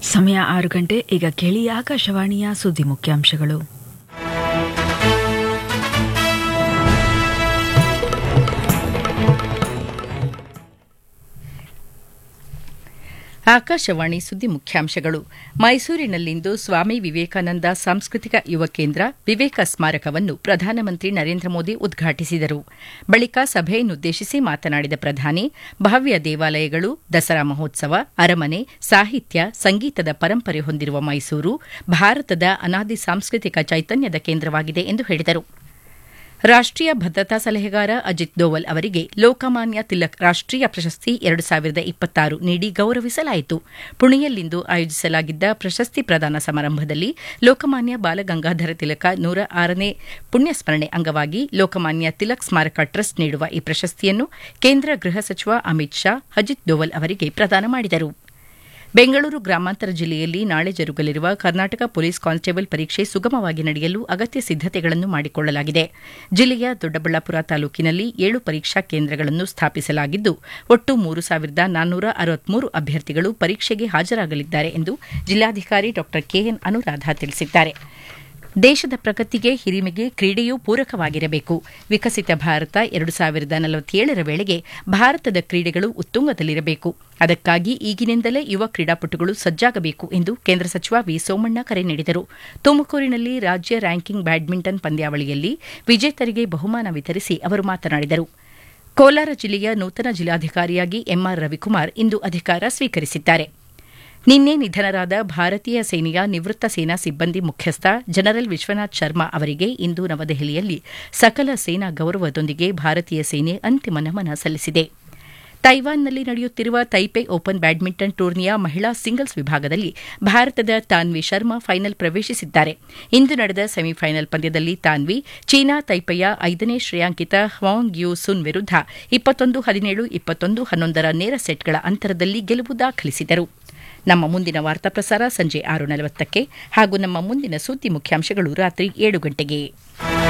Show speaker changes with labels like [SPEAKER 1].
[SPEAKER 1] ಸಮಯ ಆರು ಗಂಟೆ ಈಗ ಕೇಳಿ ಆಕಾಶವಾಣಿಯ ಸುದ್ದಿ ಮುಖ್ಯಾಂಶಗಳು
[SPEAKER 2] ಆಕಾಶವಾಣಿ ಸುದ್ದಿ ಮುಖ್ಯಾಂಶಗಳು ಮೈಸೂರಿನಲ್ಲಿಂದು ಸ್ವಾಮಿ ವಿವೇಕಾನಂದ ಸಾಂಸ್ಕೃತಿಕ ಯುವ ಕೇಂದ್ರ ವಿವೇಕ ಸ್ಮಾರಕವನ್ನು ಪ್ರಧಾನಮಂತ್ರಿ ನರೇಂದ್ರ ಮೋದಿ ಉದ್ಘಾಟಿಸಿದರು ಬಳಿಕ ಸಭೆಯನ್ನುದ್ದೇಶಿಸಿ ಮಾತನಾಡಿದ ಪ್ರಧಾನಿ ಭವ್ಯ ದೇವಾಲಯಗಳು ದಸರಾ ಮಹೋತ್ಸವ ಅರಮನೆ ಸಾಹಿತ್ಯ ಸಂಗೀತದ ಪರಂಪರೆ ಹೊಂದಿರುವ ಮೈಸೂರು ಭಾರತದ ಅನಾದಿ ಸಾಂಸ್ಕೃತಿಕ ಚೈತನ್ಯದ ಕೇಂದ್ರವಾಗಿದೆ ಎಂದು ಹೇಳಿದರು ರಾಷ್ಟೀಯ ಭದ್ರತಾ ಸಲಹೆಗಾರ ಅಜಿತ್ ದೋವಲ್ ಅವರಿಗೆ ಲೋಕಮಾನ್ಯ ತಿಲಕ್ ರಾಷ್ಟೀಯ ಪ್ರಶಸ್ತಿ ಎರಡು ಸಾವಿರದ ಇಪ್ಪತ್ತಾರು ನೀಡಿ ಗೌರವಿಸಲಾಯಿತು ಪುಣೆಯಲ್ಲಿಂದು ಆಯೋಜಿಸಲಾಗಿದ್ದ ಪ್ರಶಸ್ತಿ ಪ್ರದಾನ ಸಮಾರಂಭದಲ್ಲಿ ಲೋಕಮಾನ್ಯ ಬಾಲಗಂಗಾಧರ ತಿಲಕ ನೂರ ಆರನೇ ಪುಣ್ಯಸ್ಮರಣೆ ಅಂಗವಾಗಿ ಲೋಕಮಾನ್ಯ ತಿಲಕ್ ಸ್ಮಾರಕ ಟ್ರಸ್ಟ್ ನೀಡುವ ಈ ಪ್ರಶಸ್ತಿಯನ್ನು ಕೇಂದ್ರ ಗೃಹ ಸಚಿವ ಅಮಿತ್ ಶಾ ಅಜಿತ್ ದೋವಲ್ ಅವರಿಗೆ ಪ್ರದಾನ ಮಾಡಿದರು ಬೆಂಗಳೂರು ಗ್ರಾಮಾಂತರ ಜಿಲ್ಲೆಯಲ್ಲಿ ನಾಳೆ ಜರುಗಲಿರುವ ಕರ್ನಾಟಕ ಪೊಲೀಸ್ ಕಾನ್ಸ್ಟೇಬಲ್ ಪರೀಕ್ಷೆ ಸುಗಮವಾಗಿ ನಡೆಯಲು ಅಗತ್ಯ ಸಿದ್ದತೆಗಳನ್ನು ಮಾಡಿಕೊಳ್ಳಲಾಗಿದೆ ಜಿಲ್ಲೆಯ ದೊಡ್ಡಬಳ್ಳಾಪುರ ತಾಲೂಕಿನಲ್ಲಿ ಏಳು ಪರೀಕ್ಷಾ ಕೇಂದ್ರಗಳನ್ನು ಸ್ಥಾಪಿಸಲಾಗಿದ್ದು ಒಟ್ಟು ಮೂರು ಸಾವಿರದ ನಾನ್ನೂರ ಅರವತ್ಮೂರು ಅಭ್ಯರ್ಥಿಗಳು ಪರೀಕ್ಷೆಗೆ ಹಾಜರಾಗಲಿದ್ದಾರೆ ಎಂದು ಜಿಲ್ಲಾಧಿಕಾರಿ ಡಾ ಕೆಎನ್ ಅನುರಾಧ ತಿಳಿಸಿದ್ದಾರೆ ದೇಶದ ಪ್ರಗತಿಗೆ ಹಿರಿಮೆಗೆ ಕ್ರೀಡೆಯೂ ಪೂರಕವಾಗಿರಬೇಕು ವಿಕಸಿತ ಭಾರತ ಎರಡು ಸಾವಿರದ ನಲವತ್ತೇಳರ ವೇಳೆಗೆ ಭಾರತದ ಕ್ರೀಡೆಗಳು ಉತ್ತುಂಗದಲ್ಲಿರಬೇಕು ಅದಕ್ಕಾಗಿ ಈಗಿನಿಂದಲೇ ಯುವ ಕ್ರೀಡಾಪಟುಗಳು ಸಜ್ಜಾಗಬೇಕು ಎಂದು ಕೇಂದ್ರ ಸಚಿವ ವಿ ಸೋಮಣ್ಣ ಕರೆ ನೀಡಿದರು ತುಮಕೂರಿನಲ್ಲಿ ರಾಜ್ಯ ರ್ಯಾಂಕಿಂಗ್ ಬ್ಯಾಡ್ಮಿಂಟನ್ ಪಂದ್ಯಾವಳಿಯಲ್ಲಿ ವಿಜೇತರಿಗೆ ಬಹುಮಾನ ವಿತರಿಸಿ ಅವರು ಮಾತನಾಡಿದರು ಕೋಲಾರ ಜಿಲ್ಲೆಯ ನೂತನ ಜಿಲ್ಲಾಧಿಕಾರಿಯಾಗಿ ಎಂಆರ್ ರವಿಕುಮಾರ್ ಇಂದು ಅಧಿಕಾರ ಸ್ವೀಕರಿಸಿದ್ದಾರೆ ನಿನ್ನೆ ನಿಧನರಾದ ಭಾರತೀಯ ಸೇನೆಯ ನಿವೃತ್ತ ಸೇನಾ ಸಿಬ್ಬಂದಿ ಮುಖ್ಯಸ್ಥ ಜನರಲ್ ವಿಶ್ವನಾಥ್ ಶರ್ಮಾ ಅವರಿಗೆ ಇಂದು ನವದೆಹಲಿಯಲ್ಲಿ ಸಕಲ ಸೇನಾ ಗೌರವದೊಂದಿಗೆ ಭಾರತೀಯ ಸೇನೆ ಅಂತಿಮ ನಮನ ಸಲ್ಲಿಸಿದೆ ತೈವಾನ್ನಲ್ಲಿ ನಡೆಯುತ್ತಿರುವ ತೈಪೆ ಓಪನ್ ಬ್ಯಾಡ್ಮಿಂಟನ್ ಟೂರ್ನಿಯ ಮಹಿಳಾ ಸಿಂಗಲ್ಸ್ ವಿಭಾಗದಲ್ಲಿ ಭಾರತದ ತಾನ್ವಿ ಶರ್ಮಾ ಫೈನಲ್ ಪ್ರವೇಶಿಸಿದ್ದಾರೆ ಇಂದು ನಡೆದ ಸೆಮಿಫೈನಲ್ ಪಂದ್ಯದಲ್ಲಿ ತಾನ್ವಿ ಚೀನಾ ತೈಪೆಯ ಐದನೇ ಶ್ರೇಯಾಂಕಿತ ಹ್ವಾಂಗ್ ಯು ಸುನ್ ವಿರುದ್ಧ ಇಪ್ಪತ್ತೊಂದು ಹದಿನೇಳು ಇಪ್ಪತ್ತೊಂದು ಹನ್ನೊಂದರ ನೇರ ಸೆಟ್ಗಳ ಅಂತರದಲ್ಲಿ ಗೆಲುವು ದಾಖಲಿಸಿದರು ನಮ್ಮ ಮುಂದಿನ ವಾರ್ತಾ ಪ್ರಸಾರ ಸಂಜೆ ಆರು ನಲವತ್ತಕ್ಕೆ ಹಾಗೂ ನಮ್ಮ ಮುಂದಿನ ಸುದ್ದಿ ಮುಖ್ಯಾಂಶಗಳು ರಾತ್ರಿ ಏಳು ಗಂಟೆಗೆ